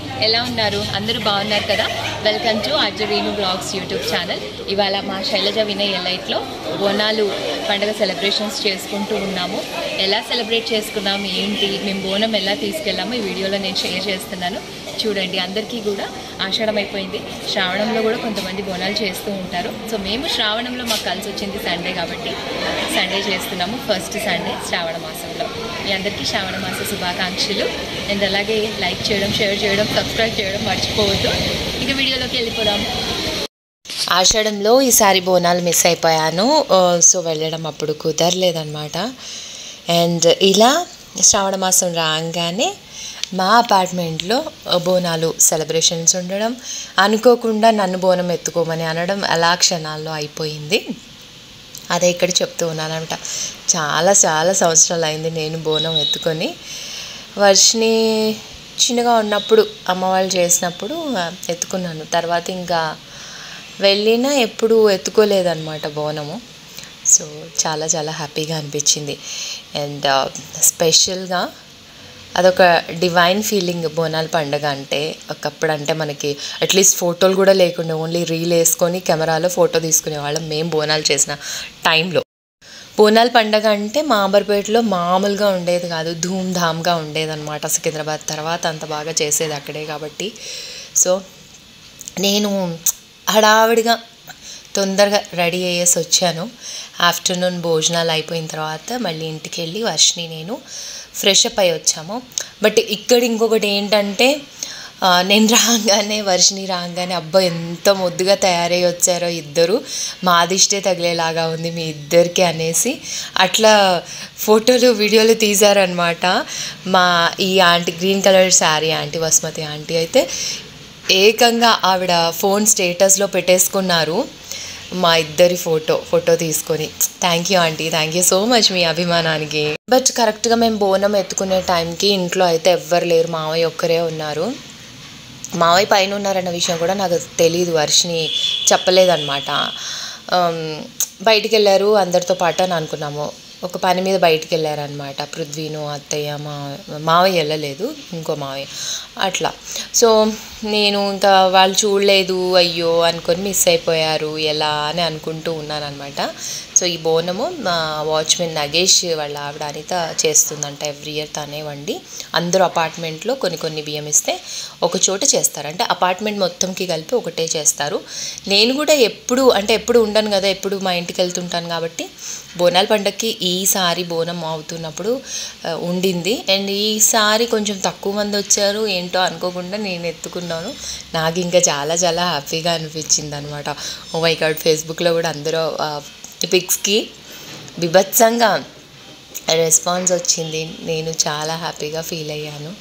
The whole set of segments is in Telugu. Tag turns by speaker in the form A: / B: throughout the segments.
A: ఎలా ఉన్నారు అందరూ బాగున్నారు కదా వెల్కమ్ టు అర్జరీను బ్లాగ్స్ యూట్యూబ్ ఛానల్ ఇవాళ మా శైలజ వినయ్ ఎలైట్లో బోనాలు పండుగ సెలబ్రేషన్స్ చేసుకుంటూ ఉన్నాము ఎలా సెలబ్రేట్ చేసుకున్నాము ఏంటి మేము బోనం ఎలా తీసుకెళ్ళాము ఈ వీడియోలో నేను షేర్ చేస్తున్నాను చూడండి అందరికీ కూడా ఆషాఢం అయిపోయింది శ్రావణంలో కూడా కొంతమంది బోనాలు చేస్తూ ఉంటారు సో మేము శ్రావణంలో మాకు కలిసి వచ్చింది సండే కాబట్టి సండే చేస్తున్నాము ఫస్ట్ సండే శ్రావణ మాసంలో మీ అందరికీ శ్రావణ మాస శుభాకాంక్షలు అండ్ అలాగే లైక్ చేయడం షేర్ చేయడం సబ్స్క్రైబ్ చేయడం మర్చిపోవద్దు ఇక వీడియోలోకి వెళ్ళిపోదాం
B: ఆషాఢంలో ఈసారి బోనాలు మిస్ అయిపోయాను ఆ, సో వెళ్ళడం అప్పుడు కుదరలేదన్నమాట అండ్ ఇలా శ్రావణ మాసం రాగానే మా అపార్ట్మెంట్లో బోనాలు సెలబ్రేషన్స్ ఉండడం అనుకోకుండా నన్ను బోనం ఎత్తుకోమని అనడం అలా క్షణాల్లో అయిపోయింది అదే ఇక్కడ చెప్తూ ఉన్నాను అనమాట చాలా చాలా సంవత్సరాలు అయింది నేను బోనం ఎత్తుకొని వర్షిని చిన్నగా ఉన్నప్పుడు అమ్మ వాళ్ళు చేసినప్పుడు ఆ, ఎత్తుకున్నాను తర్వాత ఇంకా వెళ్ళినా ఎప్పుడు ఎత్తుకోలేదన్నమాట బోనము సో చాలా చాలా హ్యాపీగా అనిపించింది అండ్ స్పెషల్గా అదొక డివైన్ ఫీలింగ్ బోనాల పండుగ అంటే ఒకప్పుడు అంటే మనకి అట్లీస్ట్ ఫోటోలు కూడా లేకుండా ఓన్లీ రీల్ వేసుకొని కెమెరాలో ఫోటో తీసుకునేవాళ్ళం మేము బోనాలు చేసిన టైంలో బోనాల పండగ అంటే మాంబర్పేటలో మామూలుగా ఉండేది కాదు ధూమ్ ధామ్గా ఉండేది అనమాట సికింద్రాబాద్ తర్వాత అంత బాగా చేసేది అక్కడే కాబట్టి సో నేను హడావిడిగా తొందరగా రెడీ అయ్యేసి వచ్చాను ఆఫ్టర్నూన్ భోజనాలు అయిపోయిన తర్వాత మళ్ళీ ఇంటికి వెళ్ళి వర్షిని నేను ఫ్రెష్ అప్ అయి వచ్చాము బట్ ఇక్కడ ఇంకొకటి ఏంటంటే ఆ, నేను రాగానే వర్షిని రాగానే అబ్బా ఎంత ముద్దుగా తయారై వచ్చారో ఇద్దరు మా దిష్టే తగిలేలాగా ఉంది మీ ఇద్దరికి అనేసి అట్లా ఫోటోలు వీడియోలు తీశారనమాట మా ఈ aunty green colour sari aunty Vasumathi aunty అయితే ఏకంగా ఆవిడ ఫోన్ స్టేటస్లో పెట్టేసుకున్నారు మా ఇద్దరి ఫోటో ఫోటో తీసుకొని thank you aunty thank you so much మీ అభిమానానికి బట్ కరెక్ట్గా మేము బోనం ఎత్తుకునే టైంకి ఇంట్లో అయితే ఎవ్వరు లేరు మావయ్య ఒక్కరే ఉన్నారు మావయ్య పైన ఉన్నారన్న విషయం కూడా నాకు తెలియదు వర్షిని చెప్పలేదన్నమాట ఆమ్, బయటికి వెళ్ళారు అందరితో పాటు అని అనుకున్నాము ఒక పని మీద బయటికి వెళ్ళారనమాట పృథ్వీను అత్తయ్య మా మావయ్య వెళ్ళలేదు ఇంకో మావయ్య అట్లా సో నేను ఇంకా వాళ్ళు చూడలేదు అయ్యో అనుకొని మిస్ అయిపోయారు ఎలా అని అనుకుంటూ ఉన్నాను అనమాట సో ఈ బోనము మా వాచ్మెన్ నగేష్ వాళ్ళ ఆవిడ అనిత చేస్తుందంట ఎవ్రీ ఇయర్ తనే వండి అందరూ అపార్ట్మెంట్లో కొన్ని కొన్ని బియ్యం ఇస్తే ఒక చోట చేస్తారు అంటే అపార్ట్మెంట్ మొత్తంకి కలిపి ఒకటే చేస్తారు నేను కూడా ఎప్పుడు అంటే ఎప్పుడు ఉండను కదా ఎప్పుడు మా ఇంటికి వెళ్తుంటాను కాబట్టి బోనాల పండగకి ఈసారి బోనం అవుతున్నప్పుడు ఆ, ఉండింది అండ్ ఈసారి కొంచెం తక్కువ మంది వచ్చారు ఏంటో అనుకోకుండా నేను ఎత్తుకున్నాను నాకు ఇంకా చాలా చాలా హ్యాపీగా అనిపించింది అనమాట ఓ మై గాడ్ ఫేస్బుక్లో కూడా అందరూ పిక్స్కి బిభత్సంగా రెస్పాన్స్ వచ్చింది నేను చాలా హ్యాపీగా ఫీల్ అయ్యాను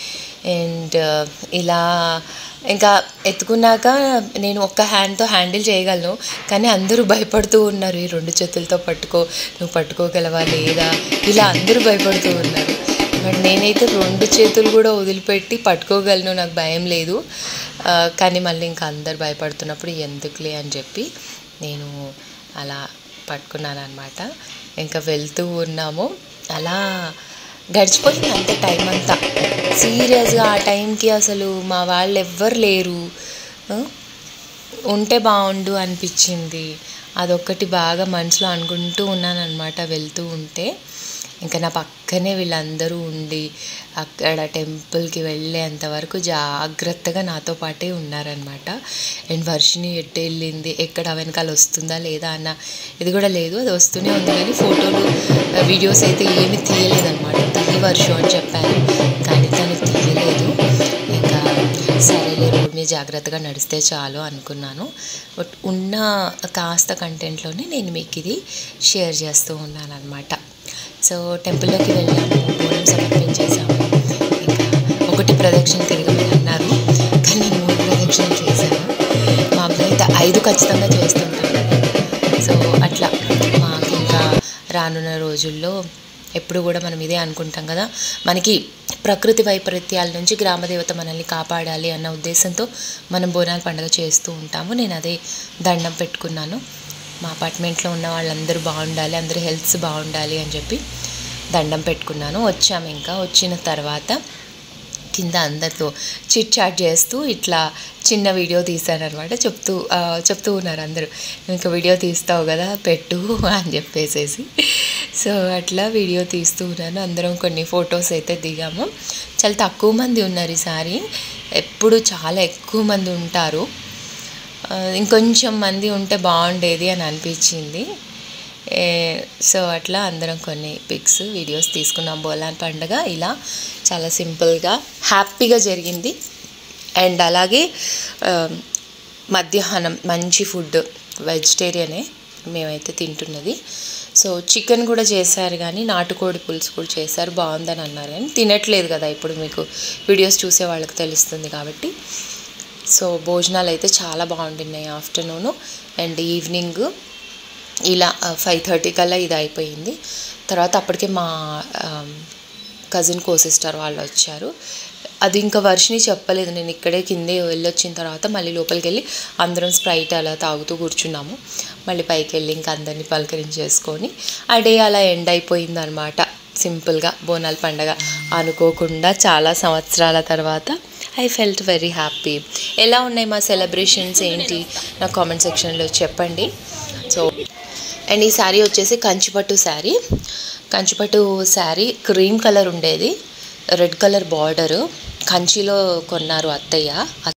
B: అండ్ ఇలా ఇంకా ఎత్తుకున్నాక నేను ఒక్క హ్యాండ్తో హ్యాండిల్ చేయగలను కానీ అందరూ భయపడుతూ ఉన్నారు ఈ రెండు చేతులతో పట్టుకో నువ్వు పట్టుకోగలవా లేదా ఇలా అందరూ భయపడుతూ ఉన్నారు బట్ నేనైతే రెండు చేతులు కూడా వదిలిపెట్టి పట్టుకోగలను నాకు భయం లేదు ఆ, కానీ మళ్ళీ ఇంకా అందరు భయపడుతున్నప్పుడు ఎందుకులే అని చెప్పి నేను అలా పట్టుకున్నాను అనమాట ఇంకా వెళ్తూ ఉన్నాము అలా గడిచిపోయింది అంతే టైం అంతా సీరియస్గా ఆ టైంకి అసలు మా వాళ్ళు ఎవ్వరు లేరు ఆ? ఉంటే బాగుండు అనిపించింది అదొక్కటి బాగా మనసులో అనుకుంటూ ఉన్నానన్నమాట వెళ్తూ ఉంటే ఇంకా నా పక్కనే వీళ్ళందరూ ఉండి అక్కడ టెంపుల్కి వెళ్ళేంత వరకు జాగ్రత్తగా నాతో పాటే ఉన్నారనమాట అండ్ వర్షిని ఎట్టు వెళ్ళింది ఎక్కడ వెనకాల వస్తుందా లేదా అన్న ఇది కూడా లేదు అది వస్తూనే ఉంది కానీ ఫోటోలు వీడియోస్ అయితే ఏమి తీయలేదన్నమాట తీయ వర్షం అని చెప్పాను కానీ తను తీయలేదు ఇంకా సరేలే రోడ్ మీద జాగ్రత్తగా నడిస్తే చాలు అనుకున్నాను బట్ ఉన్న కాస్త కంటెంట్లోనే నేను మీకు ఇది షేర్ చేస్తూ ఉన్నాను అనమాట సో టెంపుల్లోకి వెళ్ళాము బోనం సమర్పించేసాము ఇంకా ఒకటి ప్రదక్షిణ తిరగమని అన్నారు కానీ నేను మూడు ప్రదక్షిణలు చేశాను మా అబ్బాయి అయితే ఐదు ఖచ్చితంగా చేస్తుంటాను సో అట్లా మాకు ఇంకా రానున్న రోజుల్లో ఎప్పుడు కూడా మనం ఇదే అనుకుంటాం కదా మనకి ప్రకృతి వైపరీత్యాల నుంచి గ్రామదేవత మనల్ని కాపాడాలి అన్న ఉద్దేశంతో మనం బోనాల పండుగ చేస్తూ ఉంటాము నేను అదే దండం పెట్టుకున్నాను మా అపార్ట్మెంట్లో ఉన్న వాళ్ళందరూ బాగుండాలి అందరి హెల్త్స్ బాగుండాలి అని చెప్పి దండం పెట్టుకున్నాను వచ్చాము ఇంకా వచ్చిన తర్వాత కింద అందరితో చిట్ చాట్ చేస్తూ ఇట్లా చిన్న వీడియో తీశానమాట చెప్తూ ఆ, చెప్తూ ఉన్నారు అందరూ ఇంకా వీడియో తీస్తావు కదా పెట్టు అని చెప్పేసేసి సో అట్లా వీడియో తీస్తూ ఉన్నాను అందరం కొన్ని ఫొటోస్ అయితే దిగాము చాలా తక్కువ మంది ఉన్నారు ఈసారి ఎప్పుడు చాలా ఎక్కువ మంది ఉంటారు ఆ, ఇంకొంచెం మంది ఉంటే బాగుండేది అని అనిపించింది ఏ, సో అట్లా అందరం కొన్ని పిక్స్ వీడియోస్ తీసుకున్నాం బోలాన్ పండుగ ఇలా చాలా సింపుల్గా హ్యాపీగా జరిగింది అండ్ అలాగే ఆ, మధ్యాహ్నం మంచి ఫుడ్ వెజిటేరియనే మేమైతే తింటున్నది సో చికెన్ కూడా చేశారు కానీ నాటుకోడి పులుసు కూడా చేశారు బాగుందని అన్నారు కానీ తినట్లేదు కదా ఇప్పుడు మీకు వీడియోస్ చూసే వాళ్ళకి తెలుస్తుంది కాబట్టి సో భోజనాలు అయితే చాలా బాగుంటున్నాయి ఆఫ్టర్నూను అండ్ ఈవినింగ్ ఇలా ఫైవ్ థర్టీ కల్లా ఇది అయిపోయింది తర్వాత అప్పటికే మా కజిన్ కో సిస్టర్ వాళ్ళు వచ్చారు అది ఇంకా వర్షిని చెప్పలేదు నేను ఇక్కడే కిందే వెళ్ళొచ్చిన తర్వాత మళ్ళీ లోపలికి వెళ్ళి అందరం స్ప్రైట్ అలా తాగుతూ కూర్చున్నాము మళ్ళీ పైకి వెళ్ళి ఇంకా అందరినీ పలకరించేసుకొని ఆ డే అలా ఎండ్ అయిపోయింది అనమాట సింపుల్గా బోనాల పండగ అనుకోకుండా చాలా సంవత్సరాల తర్వాత ఐ ఫెల్ట్ వెరీ హ్యాపీ ఎలా ఉన్నాయి మా సెలబ్రేషన్స్ ఏంటి నా కామెంట్ సెక్షన్లో చెప్పండి సో అండ్ ఈ శారీ వచ్చేసి కంచిపట్టు శారీ కంచిపట్టు శారీ క్రీమ్ కలర్ ఉండేది రెడ్ కలర్ బార్డరు కంచిలో కొన్నారు అత్తయ్య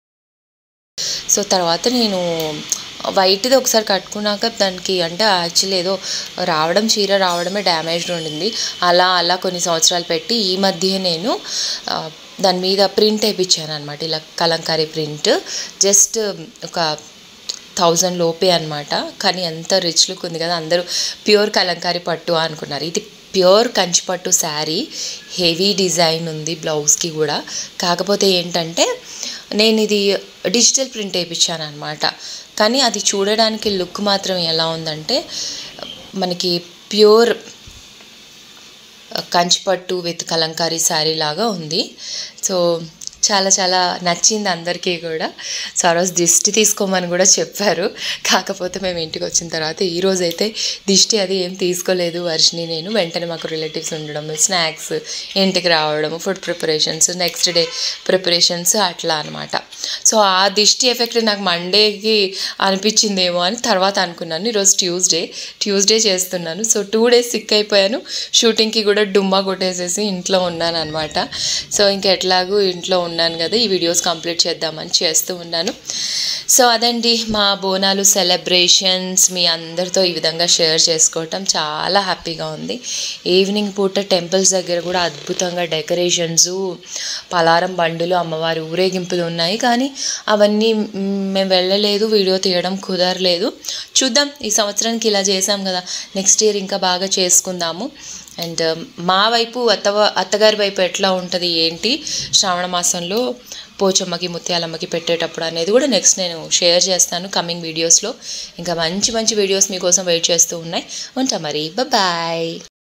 B: సో తర్వాత నేను వైట్ది ఒకసారి కట్టుకున్నాక దానికి అంటే యాక్చువల్లీ ఏదో రావడం చీర రావడమే డ్యామేజ్డ్ ఉండింది అలా అలా కొన్ని సంవత్సరాలు పెట్టి ఈ మధ్య నేను ఆ, దాని మీద ప్రింట్ వేయించాను అనమాట ఇలా కలంకారీ ప్రింట్ జస్ట్ ఒక థౌజండ్ లోపే అనమాట కానీ ఎంత రిచ్ లుక్ ఉంది కదా అందరూ ప్యూర్ కలంకారీ పట్టు అనుకున్నారు ఇది ప్యూర్ కంచి పట్టు శారీ హెవీ డిజైన్ ఉంది బ్లౌజ్కి కూడా కాకపోతే ఏంటంటే నేను ఇది డిజిటల్ ప్రింట్ వేయించాను అనమాట కానీ అది చూడడానికి లుక్ మాత్రం ఎలా ఉందంటే మనకి ప్యూర్ కంచిపట్టు విత్ కలంకారీ శారీ లాగా ఉంది సో చాలా చాలా నచ్చింది అందరికీ కూడా సో ఆ రోజు దిష్టి తీసుకోమని కూడా చెప్పారు కాకపోతే మేము ఇంటికి వచ్చిన తర్వాత ఈ రోజు అయితే దిష్టి అది ఏం తీసుకోలేదు వర్షిని నేను వెంటనే మాకు రిలేటివ్స్ ఉండడం స్నాక్స్ ఇంటికి రావడం food preparations next day preparations అట్లా అనమాట సో ఆ దిష్టి ఎఫెక్ట్ నాకు మండేకి అనిపించిందేమో అని తర్వాత అనుకున్నాను ఈరోజు ట్యూస్డే ట్యూస్డే చేస్తున్నాను సో టూ డేస్ సిక్ అయిపోయాను షూటింగ్కి కూడా డుమ్మా కొట్టేసేసి ఇంట్లో ఉన్నాను అనమాట సో ఇంకా ఎట్లాగూ ఇంట్లో ఉన్నాను కదా ఈ వీడియోస్ కంప్లీట్ చేద్దామని చేస్తూ ఉన్నాను సో అదండి మా బోనాలు సెలబ్రేషన్స్ మీ అందరితో ఈ విధంగా షేర్ చేసుకోవటం చాలా హ్యాపీగా ఉంది ఈవినింగ్ పూట టెంపుల్స్ దగ్గర కూడా అద్భుతంగా డెకరేషన్స్ పలారం బండులు అమ్మవారి ఊరేగింపులు ఉన్నాయి కానీ అవన్నీ మ్, మేము వెళ్ళలేదు వీడియో తీయడం కుదరలేదు చూద్దాం ఈ సంవత్సరానికి ఇలా చేసాం కదా నెక్స్ట్ ఇయర్ ఇంకా బాగా చేసుకుందాము అండ్ మా వైపు అత్త అత్తగారి వైపు ఎట్లా ఉంటుంది ఏంటి శ్రావణ మాసంలో పోచమ్మకి ముత్యాలమ్మకి పెట్టేటప్పుడు అనేది కూడా నెక్స్ట్ నేను షేర్ చేస్తాను కమింగ్ వీడియోస్లో ఇంకా మంచి మంచి వీడియోస్ మీకోసం వెయిట్ చేస్తూ ఉన్నాయి ఉంటా మరి బాయ్